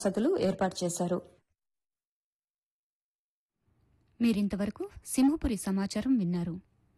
వసతులు ఏర్పాటు చేశారు మీరింతవరకు సింహపురి సమాచారం విన్నారు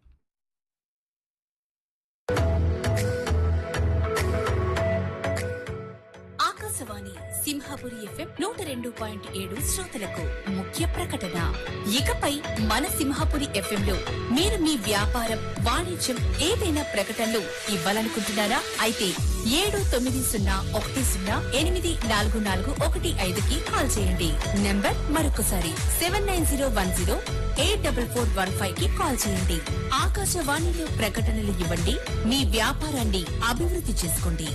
ఆకాశవాణి సింహాపురి ఎఫ్ఎం నూట రెండు పాయింట్ ఏడు శ్రోతలకు ముఖ్య ప్రకటన ఇకపై మన సింహాపురి ఎఫ్ఎం లో మీరు మీ వ్యాపారం వాణిజ్యం ఏదైనా ప్రకటనలు ఇవ్వాలనుకుంటున్నారా అయితే ఏడు తొమ్మిది సున్నా ఒకటి సున్నా ఎనిమిది నాలుగు నాలుగు ఒకటి ఐదుకి కాల్ చేయండి నంబర్ మరొకసారి seven nine zero one zero eight double four one five కి కాల్ చేయండి ఆకాశవాణిలో ప్రకటనలు ఇవ్వండి మీ వ్యాపారాన్ని అభివృద్ధి చేసుకోండి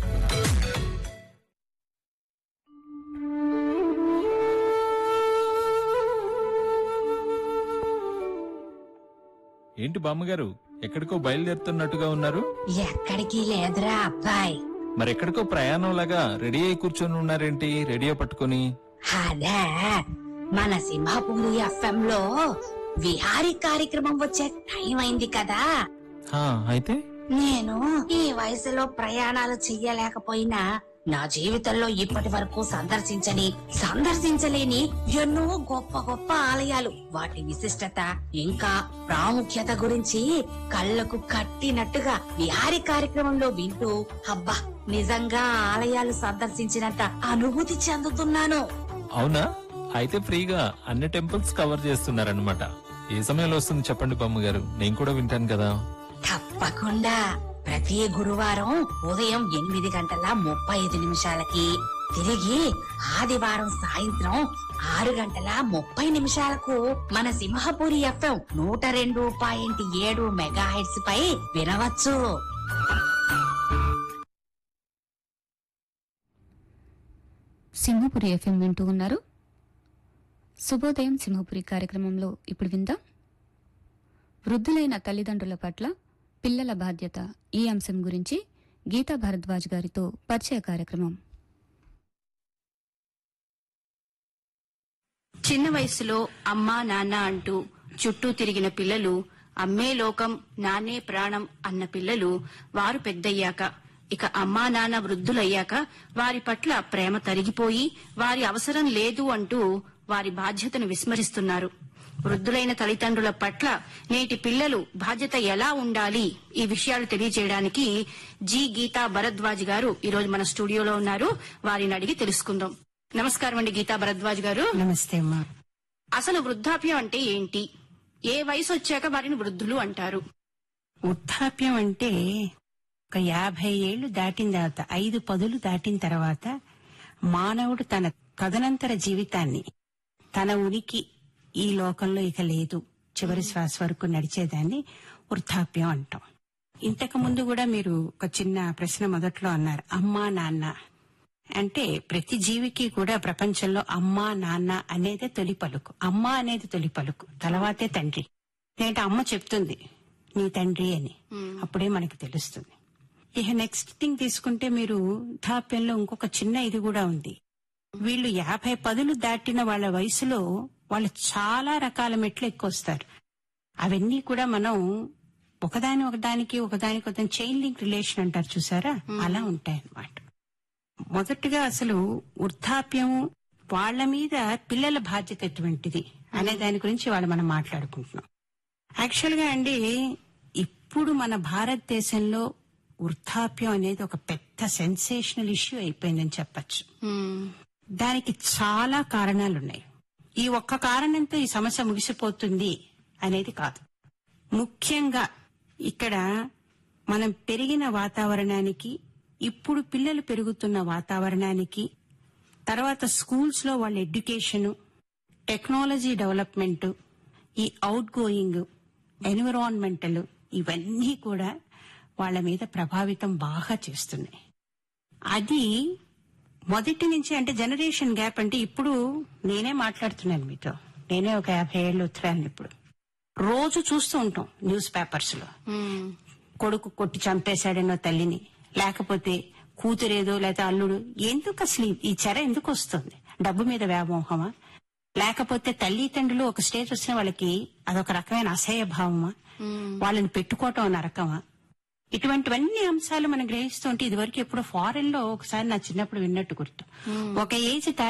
ఏంటి బామ్మగారు ఎక్కడికో బయలుదేరుతున్నట్టుగా ఉన్నారు ఎక్కడికి లేదురా అబ్బాయి మరి ఎక్కడికో ప్రయాణం లాగా రెడీ అయి కూర్చొని ఉన్నారేంటి రేడియో పట్టుకొని అదే మన సింహాపూరి ఎఫ్ఎం లో విహారీ కార్యక్రమం వచ్చే టైం అయింది కదా హా, అయితే నేను ఈ వయసులో ప్రయాణాలు చెయ్యలేకపోయినా నా జీవితంలో ఇప్పటి వరకు సందర్శించని సందర్శించలేని ఎన్నో గొప్ప గొప్ప ఆలయాలు వాటి విశిష్టత ఇంకా ప్రాముఖ్యత గురించి కళ్ళకు కట్టినట్టుగా విహారీ కార్యక్రమంలో వింటూ అబ్బా నిజంగా ఆ ఆలయాలు సందర్శించినంత అనుభూతి చెందుతున్నాను అవునా అయితే ఫ్రీగా అన్ని టెంపుల్స్ కవర్ చేస్తున్నారనమాట ఏ సమయంలో వస్తుంది చెప్పండి బామ్మగారు నేను కూడా వింటాను కదా తప్పకుండా ప్రతి గురువారం ఉదయం ఎనిమిది గంటల ముప్పై ఐదు నిమిషాలకి తిరిగి ఆదివారం సాయంత్రం ఆరు గంటల ముప్పై నిమిషాలకు మన సింహపురి ఎఫ్ఎం నూట రెండు పాయింట్ ఏడు మెగా పై వినవచ్చు సింహపురి ఎఫ్ఎం వింటూ ఉన్నారు శుభోదయం సింహపురి కార్యక్రమంలో ఇప్పుడు విందాం వృద్ధులైన తల్లిదండ్రుల పట్ల పిల్లల బాధ్యత ఈ అంశం గురించి గీతా భరద్వాజ్ గారితో పరిచయ కార్యక్రమం చిన్న వయసులో అమ్మా నాన్న అంటూ చుట్టూ తిరిగిన పిల్లలు అమ్మే లోకం నానే ప్రాణం అన్న పిల్లలు వారు పెద్దయ్యాక ఇక అమ్మా నాన్న వృద్ధులయ్యాక వారి పట్ల ప్రేమ తరిగిపోయి వారి అవసరం లేదు అంటూ వారి బాధ్యతను విస్మరిస్తున్నారు వృద్ధులైన తల్లిదండ్రుల పట్ల నేటి పిల్లలు బాధ్యత ఎలా ఉండాలి ఈ విషయాలు తెలియజేయడానికి జి గీతా భరద్వాజ్ గారు ఈరోజు మన స్టూడియోలో ఉన్నారు వారిని అడిగి తెలుసుకుందాం నమస్కారం అండి గీతా భరద్వాజ్ గారు నమస్తే అమ్మా అసలు వృద్ధాప్యం అంటే ఏంటి ఏ వయసు వచ్చాక వారిని వృద్ధులు అంటారు వృద్ధాప్యం అంటే ఒక యాభై ఏళ్లు దాటిన తర్వాత ఐదు పదులు దాటిన తర్వాత మానవుడు తన తదనంతర జీవితాన్ని తన ఉనికి ఈ లోకంలో ఇక లేదు చివరి శ్వాస వరకు నడిచేదాన్ని వృద్ధాప్యం అంటాం ఇంతకు ముందు కూడా మీరు ఒక చిన్న ప్రశ్న మొదట్లో అన్నారు అమ్మా నాన్న అంటే ప్రతి జీవికి కూడా ప్రపంచంలో అమ్మా నాన్న అనేదే తొలి పలుకు అమ్మ అనేది తొలి పలుకు తర్వాతే తండ్రి ఏంటంటే అమ్మ చెప్తుంది నీ తండ్రి అని అప్పుడే మనకి తెలుస్తుంది ఇక నెక్స్ట్ థింగ్ తీసుకుంటే మీరు వృద్ధాప్యంలో ఇంకొక చిన్న ఇది కూడా ఉంది వీళ్ళు యాభై పదులు దాటిన వాళ్ళ వయసులో వాళ్ళు చాలా రకాల మెట్లు ఎక్కువస్తారు అవన్నీ కూడా మనం ఒకదాని ఒకదానికి ఒకదానికి ఒకదాని చైన్ లింక్ రిలేషన్ అంటారు చూసారా అలా ఉంటాయి అన్నమాట మొదటగా అసలు వృద్ధాప్యం వాళ్ళ మీద పిల్లల బాధ్యత ఎటువంటిది అనే దాని గురించి వాళ్ళు మనం మాట్లాడుకుంటున్నాం యాక్చువల్ గా అండి ఇప్పుడు మన భారతదేశంలో వృద్ధాప్యం అనేది ఒక పెద్ద సెన్సేషనల్ ఇష్యూ అయిపోయిందని చెప్పచ్చు దానికి చాలా కారణాలున్నాయి ఈ ఒక్క కారణంతో ఈ సమస్య ముగిసిపోతుంది అనేది కాదు ముఖ్యంగా ఇక్కడ మనం పెరిగిన వాతావరణానికి ఇప్పుడు పిల్లలు పెరుగుతున్న వాతావరణానికి తర్వాత స్కూల్స్ లో వాళ్ళ ఎడ్యుకేషన్ టెక్నాలజీ డెవలప్మెంట్ ఈ అవుట్ గోయింగ్ ఎన్విరాన్మెంటల్ ఇవన్నీ కూడా వాళ్ళ మీద ప్రభావితం బాగా చేస్తున్నాయి అది మొదటి నుంచి అంటే జనరేషన్ గ్యాప్ అంటే ఇప్పుడు నేనే మాట్లాడుతున్నాను మీతో నేనే ఒక యాభై ఏళ్ళు ఉత్తరాను ఇప్పుడు రోజు చూస్తూ ఉంటాం న్యూస్ పేపర్స్ లో కొడుకు కొట్టి చంపేశాడనో తల్లిని లేకపోతే కూతురేదో లేకపోతే అల్లుడు ఎందుకు అసలు ఈ- ఈ చెర ఎందుకు వస్తుంది డబ్బు మీద వ్యామోహమా లేకపోతే తల్లి తండ్రులు ఒక స్టేజ్ వచ్చిన వాళ్ళకి అదొక రకమైన అసహ్య భావమా వాళ్ళని పెట్టుకోవటం నరకమా ఇటువంటివన్నీ అంశాలు మనం గ్రహిస్తుంటే ఇదివరకు ఎప్పుడో ఫారెన్ లో ఒకసారి నా చిన్నప్పుడు విన్నట్టు గుర్తు ఒక ఏజ్